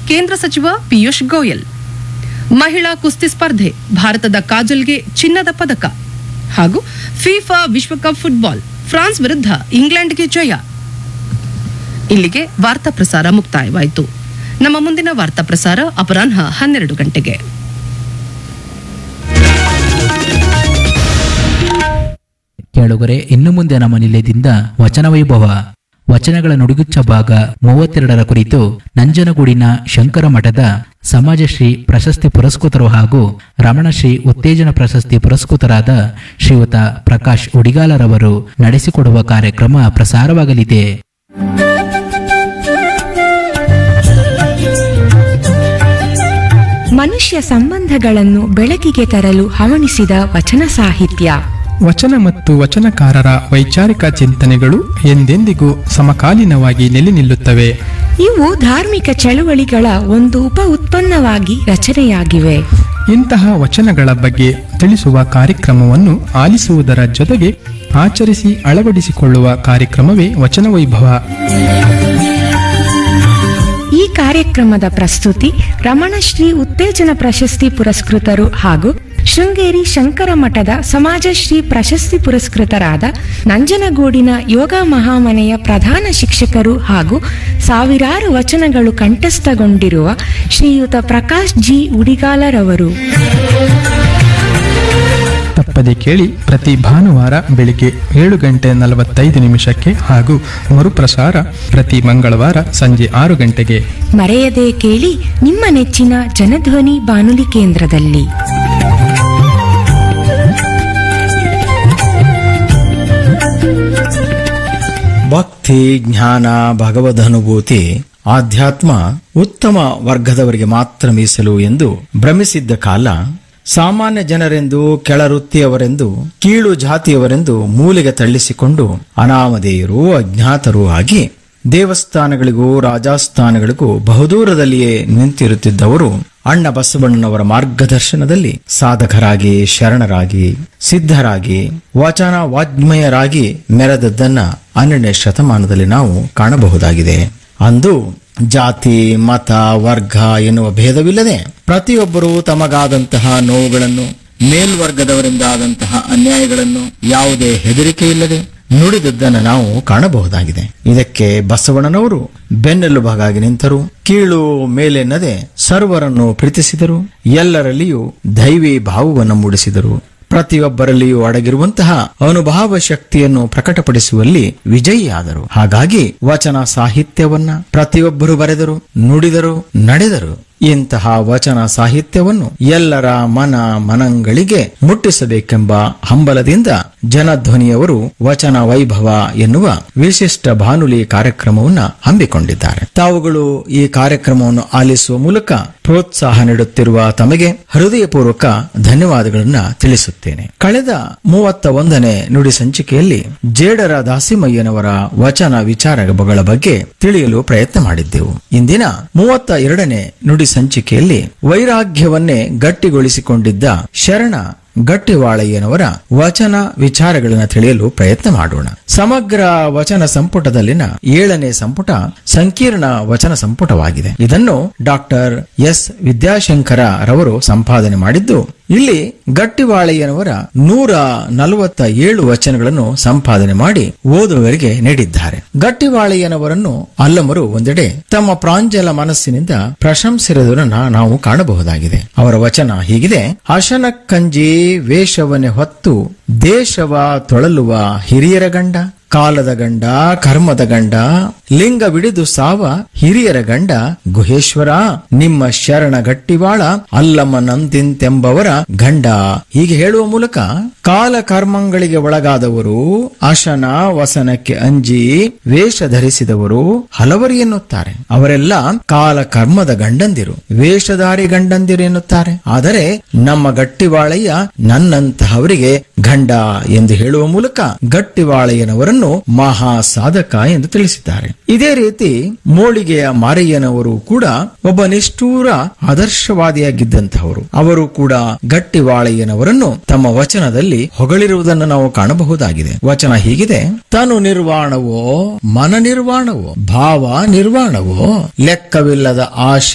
ಕೇಂದ್ರ ಸಚಿವ ಪಿಯೂಷ್ ಗೋಯಲ್ ಮಹಿಳಾ ಕುಸ್ತಿ ಸ್ಪರ್ಧೆ ಭಾರತದ ಕಾಜಲ್ಗೆ ಚಿನ್ನದ ಪದಕ ಹಾಗೂ ಫಿಫಾ ವಿಶ್ವಕಪ್ ಫುಟ್ಬಾಲ್ ಫ್ರಾನ್ಸ್ ವಿರುದ್ಧ ಇಂಗ್ಲೆಂಡ್ಗೆ ಜಯ ಇಲ್ಲಿಗೆ ವಾರ್ತಾ ಪ್ರಸಾರ ಮುಕ್ತಾಯವಾಯಿತು ನಮ್ಮ ಮುಂದಿನ ವಾರ್ತಾ ಪ್ರಸಾರ ಅಪರಾಹ್ನ ಹನ್ನೆರಡು ಗಂಟೆಗೆ ಕೇಳುಗರೆ ಇನ್ನು ಮುಂದೆ ನಮ್ಮ ನಿಲಯದಿಂದ ವಚನ ವೈಭವ ವಚನಗಳ ನುಡಿಗುಚ್ಚ ಭಾಗ ಮೂವತ್ತೆರಡರ ಕುರಿತು ನಂಜನಗೂಡಿನ ಶಂಕರ ಮಠದ ಸಮಾಜಶ್ರೀ ಪ್ರಶಸ್ತಿ ಪುರಸ್ಕೃತರು ಹಾಗೂ ರಮಣಶ್ರೀ ಉತ್ತೇಜನ ಪ್ರಶಸ್ತಿ ಪುರಸ್ಕೃತರಾದ ಶ್ರೀಯುತ ಪ್ರಕಾಶ್ ಉಡಿಗಾಲರವರು ನಡೆಸಿಕೊಡುವ ಕಾರ್ಯಕ್ರಮ ಪ್ರಸಾರವಾಗಲಿದೆ ಮನುಷ್ಯ ಸಂಬಂಧಗಳನ್ನು ಬೆಳಕಿಗೆ ತರಲು ಹವಣಿಸಿದ ವಚನ ಸಾಹಿತ್ಯ ವಚನ ಮತ್ತು ವಚನಕಾರರ ವೈಚಾರಿಕ ಚಿಂತನೆಗಳು ಎಂದೆಂದಿಗೂ ಸಮಕಾಲೀನವಾಗಿ ನೆಲೆ ನಿಲ್ಲುತ್ತವೆ ಇವು ಧಾರ್ಮಿಕ ಚಳುವಳಿಗಳ ಒಂದು ಉಪ ಉತ್ಪನ್ನವಾಗಿ ರಚನೆಯಾಗಿವೆ ಇಂತಹ ವಚನಗಳ ಬಗ್ಗೆ ತಿಳಿಸುವ ಕಾರ್ಯಕ್ರಮವನ್ನು ಆಲಿಸುವುದರ ಜೊತೆಗೆ ಆಚರಿಸಿ ಅಳವಡಿಸಿಕೊಳ್ಳುವ ಕಾರ್ಯಕ್ರಮವೇ ವಚನ ವೈಭವ ಈ ಕಾರ್ಯಕ್ರಮದ ಪ್ರಸ್ತುತಿ ರಮಣಶ್ರೀ ಉತ್ತೇಜನ ಪ್ರಶಸ್ತಿ ಪುರಸ್ಕೃತರು ಹಾಗೂ ಶೃಂಗೇರಿ ಶಂಕರ ಮಠದ ಸಮಾಜಶ್ರೀ ಪ್ರಶಸ್ತಿ ಪುರಸ್ಕೃತರಾದ ನಂಜನಗೂಡಿನ ಯೋಗ ಮಹಾಮನೆಯ ಪ್ರಧಾನ ಶಿಕ್ಷಕರು ಹಾಗೂ ಸಾವಿರಾರು ವಚನಗಳು ಕಂಠಸ್ಥಗೊಂಡಿರುವ ಶ್ರೀಯುತ ಪ್ರಕಾಶ್ ಜಿ ಉಡಿಗಾಲರವರು ತಪ್ಪದೆ ಕೇಳಿ ಪ್ರತಿ ಭಾನುವಾರ ಬೆಳಿಗ್ಗೆ ಏಳು ಗಂಟೆ ನಲವತ್ತೈದು ನಿಮಿಷಕ್ಕೆ ಹಾಗೂ ಮರುಪ್ರಸಾರ ಪ್ರತಿ ಮಂಗಳವಾರ ಸಂಜೆ ಆರು ಗಂಟೆಗೆ ಮರೆಯದೆ ಕೇಳಿ ನಿಮ್ಮ ನೆಚ್ಚಿನ ಜನಧ್ವನಿ ಬಾನುಲಿ ಕೇಂದ್ರದಲ್ಲಿ ಭಕ್ತಿ ಜ್ಞಾನ ಭಗವದನುಭೂತಿ ಆಧ್ಯಾತ್ಮ ಉತ್ತಮ ವರ್ಗದವರಿಗೆ ಮಾತ್ರ ಮೀಸಲು ಎಂದು ಭ್ರಮಿಸಿದ್ದ ಕಾಲ ಸಾಮಾನ್ಯ ಜನರೆಂದು ಕೆಳವೃತ್ತಿಯವರೆಂದು ಕೀಳು ಜಾತಿಯವರೆಂದು ಮೂಲೆಗೆ ತಳ್ಳಿಸಿಕೊಂಡು ಅನಾಮಧೇಯರು ಅಜ್ಞಾತರು ಆಗಿ ದೇವಸ್ಥಾನಗಳಿಗೂ ರಾಜಸ್ಥಾನಗಳಿಗೂ ಬಹುದೂರದಲ್ಲಿಯೇ ನಿಂತಿರುತ್ತಿದ್ದವರು ಅಣ್ಣ ಬಸವಣ್ಣನವರ ಮಾರ್ಗದರ್ಶನದಲ್ಲಿ ಸಾಧಕರಾಗಿ ಶರಣರಾಗಿ ಸಿದ್ಧರಾಗಿ ವಚನ ವಾಜ್ಮಯರಾಗಿ ಮೆರೆದದ್ದನ್ನ ಹನ್ನೆರಡನೇ ಶತಮಾನದಲ್ಲಿ ನಾವು ಕಾಣಬಹುದಾಗಿದೆ ಅಂದು ಜಾತಿ ಮತ ವರ್ಗ ಎನ್ನುವ ಭೇದವಿಲ್ಲದೆ ಪ್ರತಿಯೊಬ್ಬರೂ ತಮಗಾದಂತಹ ನೋವುಗಳನ್ನು ಮೇಲ್ವರ್ಗದವರಿಂದಾದಂತಹ ಅನ್ಯಾಯಗಳನ್ನು ಯಾವುದೇ ಹೆದರಿಕೆ ಇಲ್ಲದೆ ನುಡಿದದ್ದನ್ನು ನಾವು ಕಾಣಬಹುದಾಗಿದೆ ಇದಕ್ಕೆ ಬಸವಣ್ಣನವರು ಬೆನ್ನೆಲುಬಾಗಿ ನಿಂತರು ಕೀಳು ಮೇಲೆನ್ನದೆ ಸರ್ವರನ್ನು ಪ್ರೀತಿಸಿದರು ಎಲ್ಲರಲ್ಲಿಯೂ ದೈವಿ ಭಾವವನ್ನು ಮೂಡಿಸಿದರು ಪ್ರತಿಯೊಬ್ಬರಲ್ಲಿಯೂ ಅಡಗಿರುವಂತಹ ಅನುಭಾವ ಶಕ್ತಿಯನ್ನು ಪ್ರಕಟಪಡಿಸುವಲ್ಲಿ ವಿಜಯಿಯಾದರು ಹಾಗಾಗಿ ವಚನ ಸಾಹಿತ್ಯವನ್ನ ಪ್ರತಿಯೊಬ್ಬರು ಬರೆದರು ನುಡಿದರು ನಡೆದರು ಇಂತಹ ವಚನ ಸಾಹಿತ್ಯವನ್ನು ಎಲ್ಲರ ಮನ ಮನಗಳಿಗೆ ಮುಟ್ಟಿಸಬೇಕೆಂಬ ಹಂಬಲದಿಂದ ಜನಧ್ವನಿಯವರು ವಚನ ವೈಭವ ಎನ್ನುವ ವಿಶಿಷ್ಟ ಬಾನುಲಿ ಕಾರ್ಯಕ್ರಮವನ್ನು ಹಮ್ಮಿಕೊಂಡಿದ್ದಾರೆ ತಾವುಗಳು ಈ ಕಾರ್ಯಕ್ರಮವನ್ನು ಆಲಿಸುವ ಮೂಲಕ ಪ್ರೋತ್ಸಾಹ ನೀಡುತ್ತಿರುವ ತಮಗೆ ಹೃದಯಪೂರ್ವಕ ಧನ್ಯವಾದಗಳನ್ನ ತಿಳಿಸುತ್ತೇನೆ ಕಳೆದ ಮೂವತ್ತ ಒಂದನೇ ನುಡಿ ಸಂಚಿಕೆಯಲ್ಲಿ ಜೇಡರ ದಾಸಿಮಯ್ಯನವರ ವಚನ ವಿಚಾರಗಳ ಬಗ್ಗೆ ತಿಳಿಯಲು ಪ್ರಯತ್ನ ಮಾಡಿದ್ದೆವು ಇಂದಿನ ಮೂವತ್ತ ಎರಡನೇ ನುಡಿ ಸಂಚಿಕೆಯಲ್ಲಿ ವೈರಾಗ್ಯವನ್ನೇ ಗಟ್ಟಿಗೊಳಿಸಿಕೊಂಡಿದ್ದ ಶರಣ ಗಟ್ಟಿವಾಳಯ್ಯನವರ ವಚನ ವಿಚಾರಗಳನ್ನು ತಿಳಿಯಲು ಪ್ರಯತ್ನ ಮಾಡೋಣ ಸಮಗ್ರ ವಚನ ಸಂಪುಟದಲ್ಲಿನ ಏಳನೇ ಸಂಪುಟ ಸಂಕೀರ್ಣ ವಚನ ಸಂಪುಟವಾಗಿದೆ ಇದನ್ನು ಡಾಕ್ಟರ್ ಎಸ್ ವಿದ್ಯಾಶಂಕರ ರವರು ಸಂಪಾದನೆ ಮಾಡಿದ್ದು ಇಲ್ಲಿ ಗಟ್ಟಿವಾಳಯ್ಯನವರ ನೂರ ನಲವತ್ತ ಏಳು ವಚನಗಳನ್ನು ಸಂಪಾದನೆ ಮಾಡಿ ಓದುವವರಿಗೆ ನೀಡಿದ್ದಾರೆ ಗಟ್ಟಿವಾಳಯ್ಯನವರನ್ನು ಅಲ್ಲಮರು ಒಂದೆಡೆ ತಮ್ಮ ಪ್ರಾಂಜಲ ಮನಸ್ಸಿನಿಂದ ಪ್ರಶಂಸಿರುವುದನ್ನು ನಾವು ಕಾಣಬಹುದಾಗಿದೆ ಅವರ ವಚನ ಹೀಗಿದೆ ಅಶನ ಕಂಜಿ ವೇಷವನೆ ಹೊತ್ತು ದೇಶವ ತೊಳಲುವ ಹಿರಿಯರ ಗಂಡ ಕಾಲದ ಗಂಡ ಕರ್ಮದ ಗಂಡ ಲಿಂಗ ಬಿಡಿದು ಸಾವ ಹಿರಿಯರ ಗಂಡ ಗುಹೇಶ್ವರ ನಿಮ್ಮ ಶರಣ ಗಟ್ಟಿವಾಳ ಅಲ್ಲಮ್ಮನಂತಿಂತೆಂಬವರ ಗಂಡ ಹೀಗೆ ಹೇಳುವ ಮೂಲಕ ಕಾಲ ಕರ್ಮಗಳಿಗೆ ಒಳಗಾದವರು ಅಶನ ವಸನಕ್ಕೆ ಅಂಜಿ ವೇಷ ಧರಿಸಿದವರು ಹಲವರು ಎನ್ನುತ್ತಾರೆ ಅವರೆಲ್ಲ ಕಾಲ ಕರ್ಮದ ಗಂಡಂದಿರು ವೇಷಧಾರಿ ಗಂಡಂದಿರು ಎನ್ನುತ್ತಾರೆ ಆದರೆ ನಮ್ಮ ಗಟ್ಟಿವಾಳಯ್ಯ ನನ್ನಂತಹವರಿಗೆ ಗಂಡ ಎಂದು ಹೇಳುವ ಮೂಲಕ ಗಟ್ಟಿವಾಳಯ್ಯನವರನ್ನು ಮಹಾ ಸಾಧಕ ಎಂದು ತಿಳಿಸಿದ್ದಾರೆ ಇದೇ ರೀತಿ ಮೋಳಿಗೆಯ ಮಾರಯ್ಯನವರು ಕೂಡ ಒಬ್ಬ ನಿಷ್ಠೂರ ಆದರ್ಶವಾದಿಯಾಗಿದ್ದಂತಹವರು ಅವರು ಕೂಡ ಗಟ್ಟಿವಾಳಯ್ಯನವರನ್ನು ತಮ್ಮ ವಚನದಲ್ಲಿ ಹೊಗಳಿರುವುದನ್ನು ನಾವು ಕಾಣಬಹುದಾಗಿದೆ ವಚನ ಹೀಗಿದೆ ತನು ನಿರ್ವಾಣವೋ ಮನ ನಿರ್ವಾಣವೋ ಭಾವ ನಿರ್ವಾಣವೋ ಲೆಕ್ಕವಿಲ್ಲದ ಆಶೆ